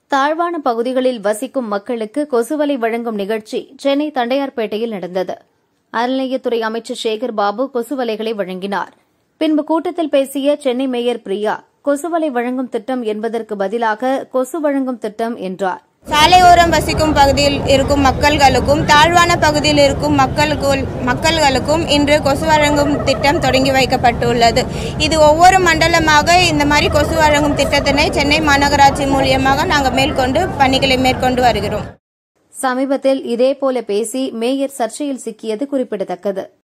தாழ்வான பகுதிகளில் வசிக்கும் மக்களுக்கு கொசுவலை வழங்கும் நிகழ்ச்சி சென்னை தண்டையார்பேட்டையில் நடந்தது அறநிலையத்துறை அமைச்சர் சேகர் பாபு கொசுவலைகளை வழங்கினார் பின்பு கூட்டத்தில் பேசிய சென்னை மேயர் பிரியா கொசுவலை வழங்கும் திட்டம் என்பதற்கு பதிலாக கொசு வழங்கும் திட்டம் என்றார் சாலையோரம் வசிக்கும் பகுதியில் இருக்கும் மக்கள்களுக்கும் தாழ்வான பகுதியில் இருக்கும் மக்களுக்கும் மக்கள்களுக்கும் இன்று கொசு வழங்கும் திட்டம் தொடங்கி வைக்கப்பட்டுள்ளது இது ஒவ்வொரு மண்டலமாக இந்த மாதிரி கொசு வழங்கும் திட்டத்தினை சென்னை மாநகராட்சி மூலியமாக நாங்கள் மேற்கொண்டு பணிகளை மேற்கொண்டு வருகிறோம் சமீபத்தில் இதேபோல பேசி மேயர் சர்ச்சையில் சிக்கியது குறிப்பிடத்தக்கது